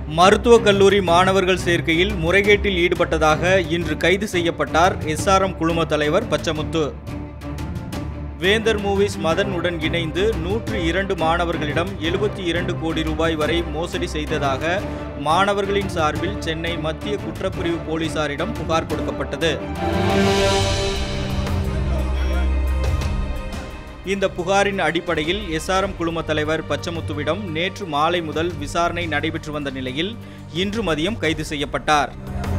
மருத்துவக் கல்லூரி மாணவர்கள் சேர்க்கையில் முறைகேட்டில் ஈடுபட்டதாக இன்று கைது செய்யப்பட்டார் எஸ்ஆர்எம் குழும தலைவர் பச்சமுத்து வேந்தர் மூவிஸ் மதன் உடன் இணைந்து நூற்று இரண்டு மாணவர்களிடம் எழுபத்தி இரண்டு கோடி ரூபாய் வரை மோசடி செய்ததாக மாணவர்களின் சார்பில் சென்னை மத்திய குற்றப்பிரிவு போலீசாரிடம் புகார் கொடுக்கப்பட்டது இந்த புகாரின் அடிப்படையில் எஸ்ஆர்எம் குழும தலைவர் பச்சமுத்துவிடம் நேற்று மாலை முதல் விசாரணை நடைபெற்று வந்த நிலையில் இன்று மதியம் கைது செய்யப்பட்டார்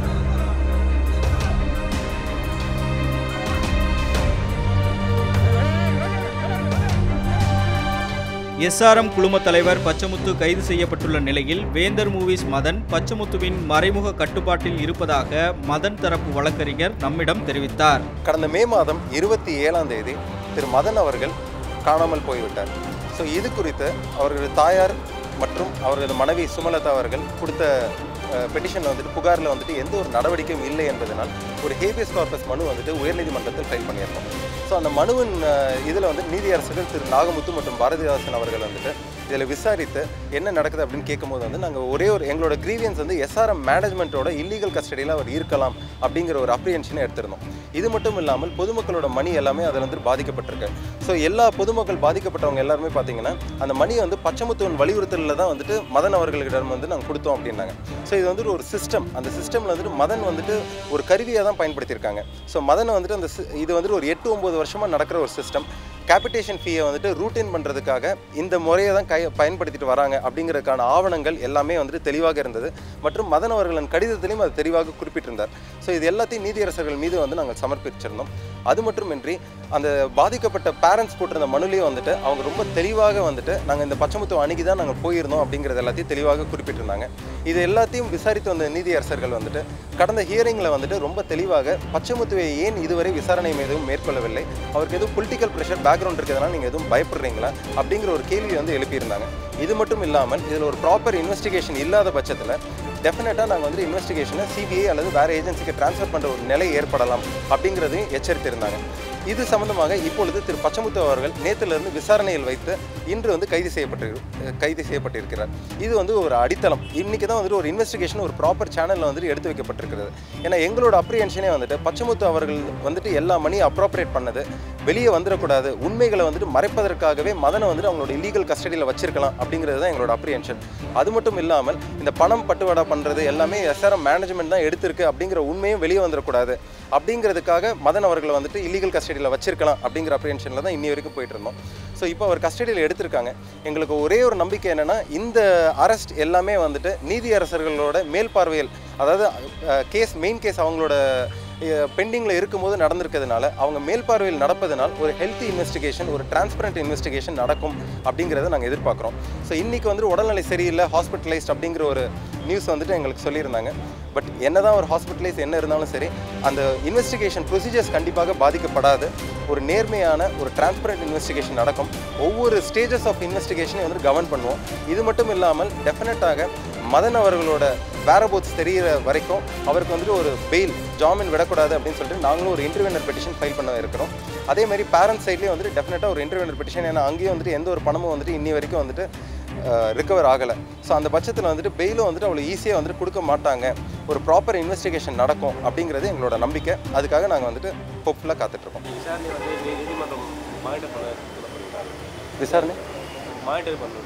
எஸ்ஆர்எம் குழும தலைவர் பச்சமுத்து கைது செய்யப்பட்டுள்ள நிலையில் வேந்தர் மூவிஸ் மதன் பச்சமுத்துவின் மறைமுக கட்டுப்பாட்டில் இருப்பதாக மதன் தரப்பு வழக்கறிஞர் நம்மிடம் தெரிவித்தார் கடந்த மே மாதம் இருபத்தி ஏழாம் தேதி திரு மதன் அவர்கள் காணாமல் போய்விட்டார் ஸோ இது குறித்து அவர்களது தாயார் மற்றும் அவர்களது மனைவி சுமலதா அவர்கள் கொடுத்த பெட்டிஷனில் வந்துட்டு புகாரில் வந்துட்டு எந்த ஒரு நடவடிக்கையும் இல்லை என்பதனால் ஒரு ஹேபியஸ் கார்பஸ் மனு வந்துட்டு உயர்நீதிமன்றத்தில் ஃபைல் பண்ணியிருக்கோம் ஸோ அந்த மனுவின் இதில் வந்து நீதியரசர்கள் திரு நாகமுத்து மற்றும் பாரதிதாசன் அவர்கள் வந்துட்டு இதில் விசாரித்து என்ன நடக்குது அப்படின்னு கேட்கும்போது வந்து நாங்கள் ஒரே ஒரு எங்களோட கிரீவியன்ஸ் வந்து எஸ்ஆர்எம் மேனேஜ்மெண்ட்டோட இல்லீகல் கஸ்டடியில் அவர் இருக்கலாம் அப்படிங்கிற ஒரு அப்ரிஹென்ஷனை எடுத்திருந்தோம் இது மட்டும் இல்லாமல் பொதுமக்களோட மணி எல்லாமே அதில் வந்து பாதிக்கப்பட்டிருக்கு ஸோ எல்லா பொதுமக்கள் பாதிக்கப்பட்டவங்க எல்லாருமே பார்த்தீங்கன்னா அந்த மணியை வந்து பச்சமுத்துவன் வலியுறுத்தலில் தான் வந்துட்டு மதன் அவர்களிடம் வந்து நாங்கள் கொடுத்தோம் அப்படின்னாங்க ஸோ இது வந்துட்டு ஒரு சிஸ்டம் அந்த சிஸ்டமில் வந்துட்டு மதன் வந்துட்டு ஒரு கருவியாக தான் பயன்படுத்தியிருக்காங்க ஸோ மதனை வந்துட்டு அந்த சி- இது வந்துட்டு ஒரு எட்டு ஒம்பது வருஷமாக நடக்கிற ஒரு சிஸ்டம் கேபிட்டேஷன் ஃபீயை வந்துட்டு ரூட்டின் பண்ணுறதுக்காக இந்த முறையை தான் கை பயன்படுத்திட்டு வராங்க அப்படிங்கிறதுக்கான ஆவணங்கள் எல்லாமே வந்துட்டு தெளிவாக இருந்தது மற்றும் மதன் அவர்களின் கடிதத்திலையும் அது தெளிவாக குறிப்பிட்டிருந்தார் ஸோ இது எல்லாத்தையும் நீதியரசர்கள் மீது வந்து நாங்கள் சமர்ப்பிச்சிருந்தோம் அது மட்டுமின்றி அந்த பாதிக்கப்பட்ட பேரண்ட்ஸ் போட்டிருந்த மனுலையும் வந்துட்டு அவங்க ரொம்ப தெளிவாக வந்துட்டு நாங்கள் இந்த பச்சைமுத்துவ அணுகி தான் நாங்கள் போயிருந்தோம் அப்படிங்கிறது எல்லாத்தையும் தெளிவாக குறிப்பிட்டிருந்தாங்க இது எல்லாத்தையும் விசாரித்து வந்த நீதியரசர்கள் வந்துட்டு கடந்த ஹியரிங்கில் வந்துட்டு ரொம்ப தெளிவாக பச்சைமுத்துவை ஏன் இதுவரை விசாரணை எதுவும் மேற்கொள்ளவில்லை அவருக்கு எதுவும் பொலிட்டிக்கல் ப்ரெஷர் பேக்ரவுண்ட் இருக்கிறதுனால நீங்கள் எதுவும் பயப்படுறீங்களா அப்படிங்கிற ஒரு கேள்வி வந்து எழுப்பியிருந்தாங்க இது மட்டும் இல்லாமல் இதில் ஒரு ப்ராப்பர் இன்வெஸ்டிகேஷன் இல்லாத பட்சத்தில் டெஃபினட்டாக நாங்கள் வந்து இன்வெஸ்டிகேஷனை சிபிஐ அல்லது வேறு ஏஜென்சிக்கு ட்ரான்ஸ்ஃபர் பண்ணுற ஒரு நிலை ஏற்படலாம் அப்படிங்கிறதையும் எச்சரித்திருந்தாங்க இது சம்பந்தமாக இப்பொழுது திரு பச்சமுத்து அவர்கள் நேற்றிலிருந்து விசாரணையில் வைத்து இன்று வந்து கைது செய்யப்பட்டு கைது செய்யப்பட்டிருக்கிறார் இது வந்து ஒரு அடித்தளம் இன்னைக்கு தான் வந்துட்டு ஒரு இன்வெஸ்டிகேஷன் ஒரு ப்ராப்பர் சேனலில் வந்துட்டு எடுத்து வைக்கப்பட்டிருக்கிறது ஏன்னா எங்களோட அப்ரிஹென்ஷனே வந்துட்டு பச்சமுத்து அவர்கள் வந்துட்டு எல்லா மணியும் அப்ரோப்ரியேட் பண்ணது வெளியே வந்துடக்கூடாது உண்மைகளை வந்துட்டு மறைப்பதற்காகவே மதனை வந்துட்டு அவங்களோட இல்லீகல் கஸ்டடியில் வச்சிருக்கலாம் அப்படிங்கிறது தான் எங்களோட அப்ரிஹென்ஷன் அது மட்டும் இல்லாமல் இந்த பணம் பட்டுவாடா பண்ணுறது எல்லாமே எஸ்ஆர்எம் மேனேஜ்மெண்ட் தான் எடுத்திருக்கு அப்படிங்கிற உண்மையும் வெளியே வந்துடக்கூடாது அப்படிங்கிறதுக்காக மதன் அவர்களை வந்துட்டு இல்லீகல் கஸ்டடியில் வச்சிருக்கலாம் அப்படிங்கிற அப்ரிஹென்ஷனில் தான் இன்னி வரைக்கும் போயிட்டு இருந்தோம் ஸோ இப்போ அவர் கஸ்டடியில் எடுத்திருக்காங்க எங்களுக்கு ஒரே ஒரு நம்பிக்கை என்னென்னா இந்த அரெஸ்ட் எல்லாமே வந்துட்டு நீதியரசர்களோட மேல்பார்வையில் அதாவது கேஸ் மெயின் கேஸ் அவங்களோட பெண்டிங்கில் இருக்கும்போது நடந்திருக்கிறதுனால அவங்க மேல்பார்வையில் நடப்பதனால் ஒரு ஹெல்த்தி இன்வெஸ்டிகேஷன் ஒரு டிரான்ஸ்பரண்ட் இன்வெஸ்டிகேஷன் நடக்கும் அப்படிங்கிறத நாங்கள் எதிர்பார்க்குறோம் ஸோ இன்றைக்கி வந்துட்டு உடல்நிலை சரியில்லை ஹாஸ்பிட்டலைஸ்ட் அப்படிங்கிற ஒரு நியூஸ் வந்துட்டு எங்களுக்கு சொல்லியிருந்தாங்க பட் என்னதான் ஒரு ஹாஸ்பிட்டலைஸ் என்ன இருந்தாலும் சரி அந்த இன்வெஸ்டிகேஷன் ப்ரொசீஜர்ஸ் கண்டிப்பாக பாதிக்கப்படாது ஒரு நேர்மையான ஒரு டிரான்ஸ்பரண்ட் இன்வெஸ்டிகேஷன் நடக்கும் ஒவ்வொரு ஸ்டேஜஸ் ஆஃப் இன்வெஸ்டிகேஷனையும் வந்து கவர்ன் பண்ணுவோம் இது மட்டும் இல்லாமல் டெஃபினட்டாக மதன் அவர்களோட வேரபோட்ஸ் தெரிகிற வரைக்கும் அவருக்கு வந்துட்டு ஒரு பெயில் ஜாமீன் விடக்கூடாது அப்படின்னு சொல்லிட்டு நாங்களும் ஒரு இன்டர்வியூனர் பெட்டிஷன் ஃபைல் பண்ண இருக்கிறோம் அதே மாதிரி பேரண்ட்ஸ் சைட்லேயும் வந்துட்டு டெஃபினட்டாக ஒரு இன்டர்வியூனர் பெட்டிஷன் ஏன்னா அங்கேயும் வந்துட்டு எந்த ஒரு பணமும் வந்துட்டு இன்னி வரைக்கும் வந்துட்டு ரிகவர் ஆகலை ஸோ அந்த பட்சத்தில் வந்துட்டு பெயிலும் வந்துட்டு அவ்வளோ ஈஸியாக வந்துட்டு கொடுக்க மாட்டாங்க ஒரு ப்ராப்பர் இன்வெஸ்டிகேஷன் நடக்கும் அப்படிங்கிறது எங்களோட நம்பிக்கை அதுக்காக நாங்கள் வந்துட்டு ஹோப்ஃபுல்லாக காத்துட்ருக்கோம் விசாரணை வந்து நீ- நீதிமன்றம் மானிட்டர் பண்ண சொல்லியிருக்காரு விசாரணை மானிட்டர் பண்ணுறது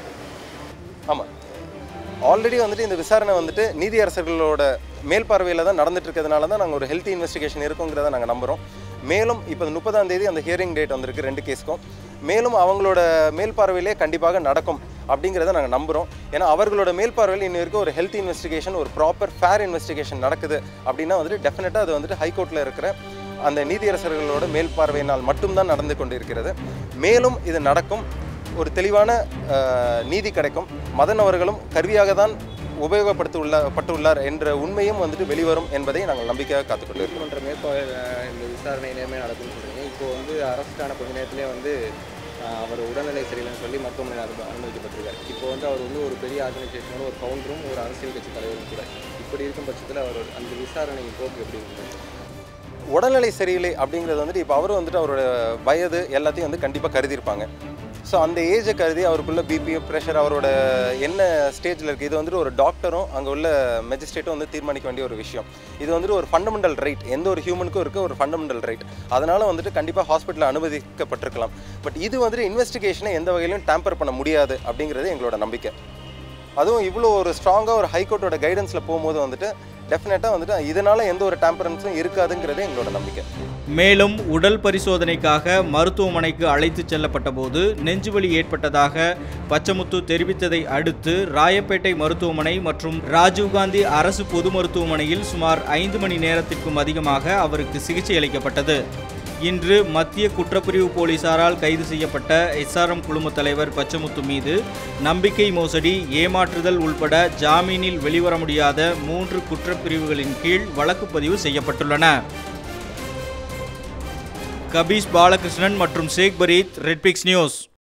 ஆமாம் ஆல்ரெடி வந்துட்டு இந்த விசாரணை வந்துட்டு நீதியரசர்களோட மேல்பார்வையில் தான் நடந்துட்டு இருக்கிறதுனால தான் நாங்கள் ஒரு ஹெல்த்தி இன்வெஸ்டிகேஷன் இருக்குங்கிறத நாங்கள் நம்புகிறோம் மேலும் இப்போ முப்பதாம் தேதி அந்த ஹியரிங் டேட் வந்திருக்கு ரெண்டு கேஸ்க்கும் மேலும் அவங்களோட மேல்பார்வையிலே கண்டிப்பாக நடக்கும் அப்படிங்கிறத நாங்கள் நம்புகிறோம் ஏன்னா அவர்களோட மேல்பார்வையில் இன்னும் இருக்க ஒரு ஹெல்த் இன்வெஸ்டிகேஷன் ஒரு ப்ராப்பர் ஃபேர் இன்வெஸ்டிகேஷன் நடக்குது அப்படின்னா வந்துட்டு டெஃபினட்டாக அது வந்துட்டு ஹைகோர்ட்டில் இருக்கிற அந்த நீதியரசர்களோட மேல்பார்வையினால் மட்டும்தான் நடந்து கொண்டிருக்கிறது மேலும் இது நடக்கும் ஒரு தெளிவான அஹ், நீதி கிடைக்கும் மதன் அவர்களும் கருவியாக தான் உபயோகப்படுத்த உள்ள பட்டுள்ளார் என்ற உண்மையும் வந்துட்டு வெளிவரும் என்பதை நாங்கள் நம்பிக்கையாக காத்துக்கொண்டிருக்கிறோம் நீதிமன்ற மேற்பார்வையில் இந்த விசாரணை இனிமேல் நடக்கும்னு சொல்றீங்க இப்போ வந்து அரசுக்கான கொஞ்ச நேரத்திலே வந்து ஆஹ், அவர் உடல்நிலை சரியில்லைன்னு சொல்லி மருத்துவமனையில் அனு- அனுமதிக்கப்பட்டிருக்காரு இப்போ வந்து அவர் வந்து ஒரு பெரிய ஆர்கனைசேஷனோட ஒரு கவுண்டரும் ஒரு அரசியல் கட்சி தலைவரும் கூட இப்படி இருக்கும் பட்சத்தில் அவர் அந்த விசாரணை போக்கு எப்படி இருக்கும் உடல்நிலை சரியில்லை அப்படிங்கிறது வந்துட்டு இப்போ அவரும் வந்துட்டு அவரோட வயது எல்லாத்தையும் வந்து கண்டிப்பாக கருதியிருப்பாங்க ஸோ அந்த ஏஜை கருதி அவருக்குள்ள பிபி ப்ரெஷர் அவரோட என்ன ஸ்டேஜில் இருக்குது இது வந்துட்டு ஒரு டாக்டரும் அங்கே உள்ள மெஜிஸ்ட்ரேட்டும் வந்து தீர்மானிக்க வேண்டிய ஒரு விஷயம் இது வந்துட்டு ஒரு ஃபண்டமெண்டல் ரைட் எந்த ஒரு ஹியூமனுக்கும் இருக்க ஒரு ஃபண்டமெண்டல் ரைட் அதனால் வந்துட்டு கண்டிப்பாக ஹாஸ்பிட்டலில் அனுமதிக்கப்பட்டிருக்கலாம் பட் இது வந்துட்டு இன்வெஸ்டிகேஷனை எந்த வகையிலும் டேம்பர் பண்ண முடியாது அப்படிங்கிறது எங்களோட நம்பிக்கை அதுவும் இவ்வளோ ஒரு ஸ்ட்ராங்காக ஒரு ஹைகோர்ட்டோட கைடன்ஸில் போகும்போது வந்துட்டு டெஃபினட்டாக வந்துட்டு இதனால் எந்த ஒரு டேம்பரன்ஸும் இருக்காதுங்கிறது எங்களோட நம்பிக்கை மேலும் உடல் பரிசோதனைக்காக மருத்துவமனைக்கு அழைத்துச் செல்லப்பட்ட போது நெஞ்சுவலி ஏற்பட்டதாக பச்சமுத்து தெரிவித்ததை அடுத்து ராயப்பேட்டை மருத்துவமனை மற்றும் ராஜீவ்காந்தி அரசு பொது மருத்துவமனையில் சுமார் ஐந்து மணி நேரத்திற்கும் அதிகமாக அவருக்கு சிகிச்சை அளிக்கப்பட்டது இன்று மத்திய குற்றப்பிரிவு போலீசாரால் கைது செய்யப்பட்ட எஸ்ஆர்எம் குழும தலைவர் பச்சமுத்து மீது நம்பிக்கை மோசடி ஏமாற்றுதல் உள்பட ஜாமீனில் வெளிவர முடியாத மூன்று குற்றப்பிரிவுகளின் கீழ் வழக்கு பதிவு செய்யப்பட்டுள்ளன கபீஷ் பாலகிருஷ்ணன் மற்றும் ஷேக் பரீத் ரெட்பிக்ஸ் நியூஸ்